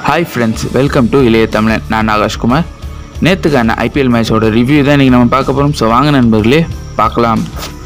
hi friends welcome to இளைய தமிழன் நான் ஆகாஷ்குமார் நேற்றுக்கான ஐபிஎல் மேட்சோட ரிவ்யூ தான் இன்றைக்கி நம்ம பார்க்க போகிறோம் ஸோ வாங்க நண்பர்களே பார்க்கலாம்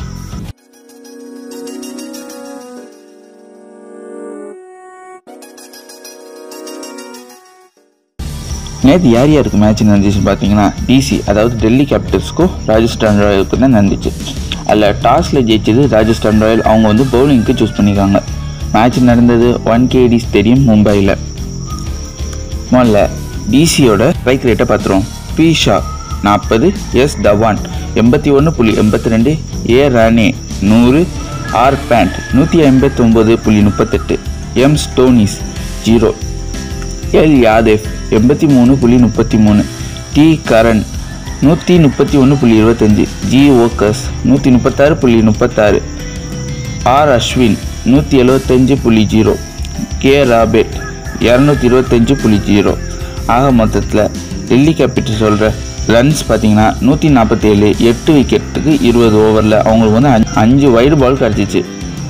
நேற்று யார் யாருக்கு மேட்ச் நடந்துச்சு பார்த்தீங்கன்னா டிசி அதாவது டெல்லி கேபிட்டல்ஸ்க்கும் ராஜஸ்தான் ராயலுக்கும் தான் நடந்துச்சு அதில் டாஸில் ஜெயிச்சது ராஜஸ்தான் ராயல் அவங்க வந்து பவுலிங்க்கு சூஸ் பண்ணியிருக்காங்க மேட்ச் நடந்தது ஒன் கேடி ஸ்டேடியம் மும்பையில் முதல்ல டிசியோட ஸ்ட்ரைக் ரேட்டை பார்த்துருவோம் பி ஷா நாற்பது எஸ் தவான் எண்பத்தி ஒன்று புள்ளி எண்பத்தி ரெண்டு ஏ ரானே நூறு ஆர் பேண்ட் நூற்றி ஐம்பத்தொம்போது புள்ளி முப்பத்தெட்டு M Stoinis zero L Yadav எண்பத்தி மூணு புள்ளி முப்பத்தி மூணு டி கரண் நூற்றி முப்பத்தி ஒன்று புள்ளி இருபத்தஞ்சி ஜி ஓக்கஸ் நூற்றி முப்பத்தாறு புள்ளி முப்பத்தாறு ஆர் அஸ்வின் நூற்றி எழுபத்தஞ்சு புள்ளி ஜீரோ கே ராபெட் இரநூத்தி இருபத்தஞ்சு புள்ளி ஜீரோ ஆக மொத்தத்தில் டெல்லி கேபிட்டல் சொல்கிற ரன்ஸ் பார்த்தீங்கன்னா நூற்றி நாற்பத்தேழு எட்டு விக்கெட்டுக்கு இருபது ஓவரில் அவங்களுக்கு வந்து அஞ்சு- அஞ்சு வைடு பால் கிடச்சிச்சு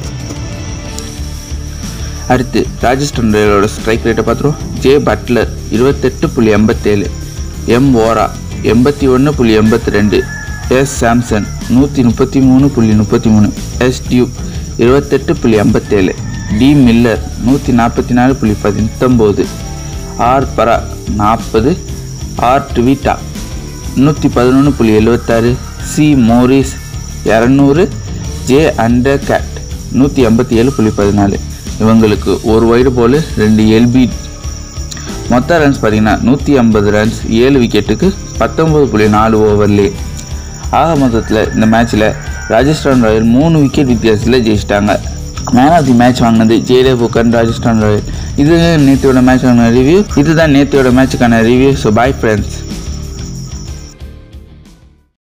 அடுத்து ராஜஸ்தான் ராயலோட ஸ்ட்ரைக் ரேட்டை பார்த்துருவோம் ஜே பட்லர் இருபத்தெட்டு புள்ளி எண்பத்தேழு எம் ஓரா எண்பத்தி ஒன்று புள்ளி எண்பத்தி ரெண்டு எஸ் சாம்சன் நூற்றி முப்பத்தி மூணு புள்ளி முப்பத்தி மூணு எஸ் டியூப் இருபத்தெட்டு புள்ளி ஐம்பத்தேழு டி மில்லர் நூற்றி நாற்பத்தி நாலு புள்ளி பத்தொம்போது ஆர் பரா நாற்பது ஆர் ட்விட்டா நூற்றி பதினொன்று புள்ளி எழுபத்தாறு சி மோரிஸ் இரநூறு ஜே அண்டர் கேட் நூற்றி ஐம்பத்தி ஏழு புள்ளி பதினாலு இவங்களுக்கு ஒரு வைடு போல் ரெண்டு எல்பி மொத்த ரன்ஸ் பார்த்தீங்கன்னா நூற்றி ஐம்பது ரன்ஸ் ஏழு விக்கெட்டுக்கு பத்தொம்பது புள்ளி நாலு ஓவர்லே ஆக மொத்தத்தில் இந்த மேட்ச்சில் ராஜஸ்தான் ராயல் மூணு விக்கெட் வித்தியாசத்தில் ஜெயிச்சிட்டாங்க மேன் ஆஃப் தி மேட்ச் வாங்கினது ஜேடே புக்கன் ராஜஸ்தான் ராயல் இது நேற்றையோட மேட்ச் வாங்கின ரிவ்யூ இதுதான் நேற்றையோட மேட்சுக்கான ரிவ்யூ ஸோ பாய் ஃப்ரெண்ட்ஸ்